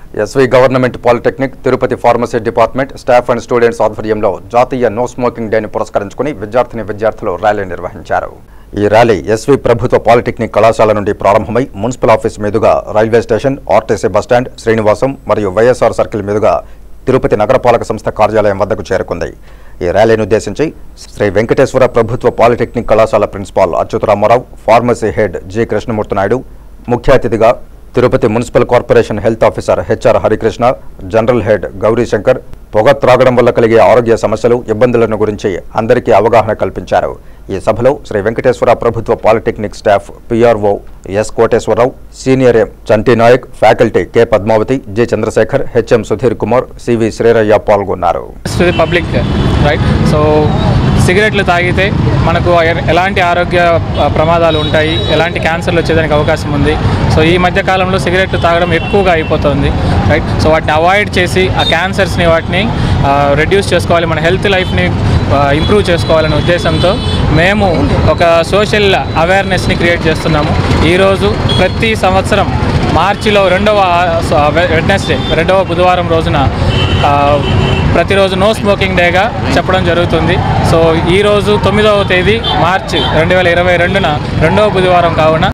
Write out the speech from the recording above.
SV government polytechnic Tirupati pharmacy department staff and students ఆధ్వర్యంలో జాతీయ no smoking డేని పురస్కరించుకుని విద్యార్థిని విద్యార్థులు ర్యాలీ నిర్వహించారు ఈ ర్యాలీ ఎస్వి ప్రభుత్వ పాలిటెక్నిక్ కళాశాల నుండి ప్రారంభమై మున్సిపల్ ఆఫీస్ మీదుగా railway station RTC bus stand Srinivasam మరియు వైఎస్ఆర్ సర్కిల్ మీదుగా తిరుపతి నగరపాలక సంస్థ కార్యాలయం వద్దకు చేరుకుంది ఈ ర్యాలీని ఉద్దేశించి శ్రీ వెంకటేశ్వర ప్రభుత్వ పాలిటెక్నిక్ కళాశాల principal Achyutaramarao pharmacy head G Krishnamurthy Naidu ముఖ్య అతిథిగా Tirupati municipal corporation health officer HR Harikrishna general head Gauri Shankar పొగ త్రాగడం వల్ల కలిగే ఆరోగ్య సమస్యలు ఇబ్బందులను గురించి అందరికీ అవగాహన కల్పించారు ఈ సభలో శ్రీ వెంకటేశ్వర ప్రభుత్వ polytechnic staff PRO S Koteswararao senior M Chanti Nayak faculty K Padmavathi J Chandrasekhar HM Sudheer Kumar CV Sriraiah పాల్గొన్నారు to the public right so సిగరెట్లు తాగితే మనకు ఎ- ఎలాంటి ఆరోగ్య ఆ, ప్రమాదాలు ఉంటాయి ఎలాంటి క్యాన్సర్లు వచ్చేదానికి అవకాశం ఉంది సో ఈ మధ్య కాలంలో సిగరెట్లు తాగడం ఎక్కువగా అయిపోతుంది రైట్ సో వాటిని అవాయిడ్ చేసి ఆ క్యాన్సర్స్ని వాటిని రెడ్యూస్ చేసుకోవాలి మన హెల్త్ లైఫ్ని ఇంప్రూవ్ చేసుకోవాలనే ఉద్దేశంతో మేము ఒక సోషల్ అవేర్నెస్ని క్రియేట్ చేస్తున్నాము ఈరోజు ప్రతి సంవత్సరం మార్చిలో రెండవ వెడ్నెస్డే రెండవ బుధవారం రోజున ఆ, ప్రతిరోజు నో స్మోకింగ్ డేగా చెప్పడం జరుగుతుంది సో ఈరోజు తొమ్మిదవ తేదీ మార్చి రెండు వేల ఇరవై రెండున రెండవ బుధవారం కావున